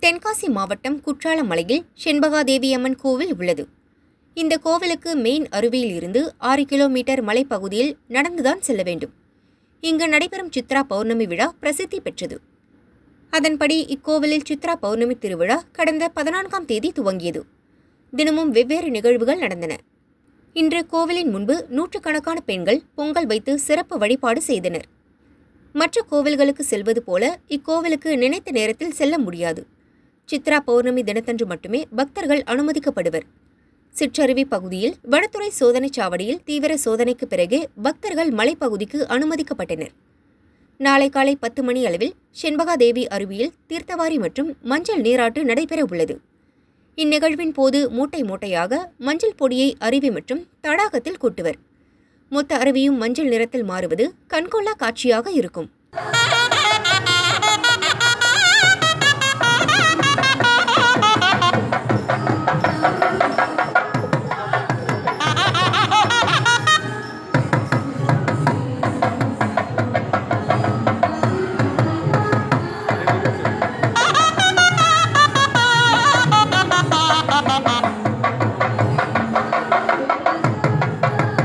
தென்காசி மாவட்டம் குற்றாலம் மலையில் செண்பகாதேவி அம்மன் கோவில் உள்ளது இந்த கோவிலுக்கு மெயின் அருவியில் இருந்து ஆறு கிலோமீட்டர் மலைப்பகுதியில் நடந்துதான் செல்ல வேண்டும் இங்கு நடைபெறும் சித்ரா பௌர்ணமி விழா பிரசித்தி பெற்றது அதன்படி இக்கோவிலில் சித்ரா பௌர்ணமி திருவிழா கடந்த பதினான்காம் தேதி துவங்கியது தினமும் வெவ்வேறு நிகழ்வுகள் நடந்தன இன்று கோவிலின் முன்பு நூற்றுக்கணக்கான பெண்கள் பொங்கல் வைத்து சிறப்பு வழிபாடு செய்தனர் மற்ற கோவில்களுக்கு செல்வது போல இக்கோவிலுக்கு நினைத்த நேரத்தில் செல்ல முடியாது சித்ரா பௌர்ணமி தினத்தன்று மட்டுமே பக்தர்கள் அனுமதிக்கப்படுவர் சிற்றருவி பகுதியில் வனத்துறை சோதனைச் சாவடியில் தீவிர சோதனைக்கு பிறகு பக்தர்கள் மலைப்பகுதிக்கு அனுமதிக்கப்பட்டனர் நாளை காலை பத்து மணி அளவில் செண்பகாதேவி அருவியில் தீர்த்தவாரி மற்றும் மஞ்சள் நீராட்டு நடைபெற உள்ளது இந்நிகழ்வின் போது மூட்டை மூட்டையாக மஞ்சள் பொடியை அருவி மற்றும் தடாகத்தில் கொட்டுவர் மொத்த அருவியும் மஞ்சள் நிறத்தில் மாறுவது கண்கொள்ளா காட்சியாக இருக்கும்